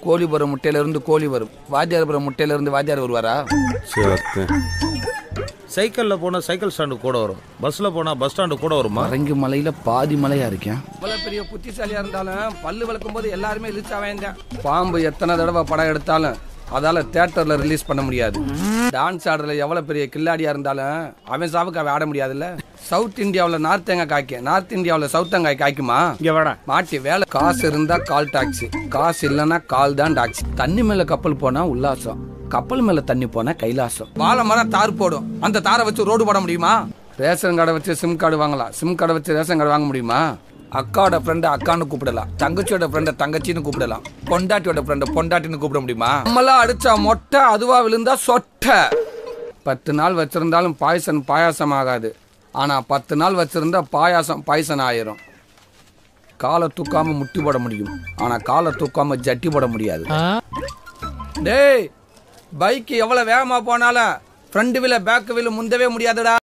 கோழிபுரம் முட்டையில இருந்து கோழி வரும் வாத்தியார்புரம் முட்டையில இருந்து வாத்தியார் வருவாரா சரி சைக்கிளில் போனால் சைக்கிள் ஸ்டாண்டு கூட வரும் பஸ்ஸில் போனால் பஸ் ஸ்டாண்டு கூட வருமா மறைஞ்சு மலையில பாதி மலையா இருக்கேன் இவ்வளவு பெரிய புத்திசாலியா இருந்தாலும் பல்லு விளக்கும் போது எல்லாருமே இழுச்சா வேண்டாம் பாம்பு எத்தனை தடவை படம் எடுத்தாலும் அதால தியேட்டர்ல ரிலீஸ் பண்ண முடியாது டான்ஸ் ஆடுறதுல எவ்வளவு பெரிய கில்லாடியா இருந்தாலும் அவன் சாவுக்கு அவன் ஆட முடியாதுல்ல சவுத் இந்தியாவுல நார்த் தேங்காய் காய்க்கும் நார்த் இந்தியாவுல சவுத் தேங்காய் காய்க்குமா இங்க வாடா மாட்டி வேலை காசு இருந்தா கால் டாக்ஸி காசு இல்லைன்னா கால் தான் டாக்ஸி தண்ணி மேல கப்பல் போனா உல்லாசம் கப்பல் மேல தண்ணி போனா கைலாசம் வாழை மரம் தார் போடும் அந்த தாரை வச்சு ரோடு போட முடியுமா ரேஷன் கார்டை வச்சு சிம் கார்டு வாங்கலாம் சிம் கார்டை வச்சு ரேஷன் கார்டு வாங்க முடியுமா அக்காவோட ஃப்ரெண்டை அக்கான்னு கூப்பிடலாம் தங்கச்சியோட ஃப்ரெண்டை தங்கச்சின்னு கூப்பிடலாம் பொண்டாட்டியோட ஃப்ரெண்டை பொண்டாட்டின்னு கூப்பிட முடியுமா நம்மளாம் அடிச்சா மொட்டை அதுவா விழுந்தா சொட்டை பத்து நாள் வச்சிருந்தாலும் பாயசம் பாயாசம் ஆகாது ஆனா பத்து நாள் வச்சிருந்தா பாயாசம் பாயசம் ஆயிரும் காலை தூக்காம முட்டி போட முடியும் ஆனா காலை தூக்காம ஜட்டி போட முடியாது டேய் பைக் எவ்வளவு வேகமா போனாலும் ஃப்ரண்ட் வீல பேக் வீல முந்தவே முடியாதுடா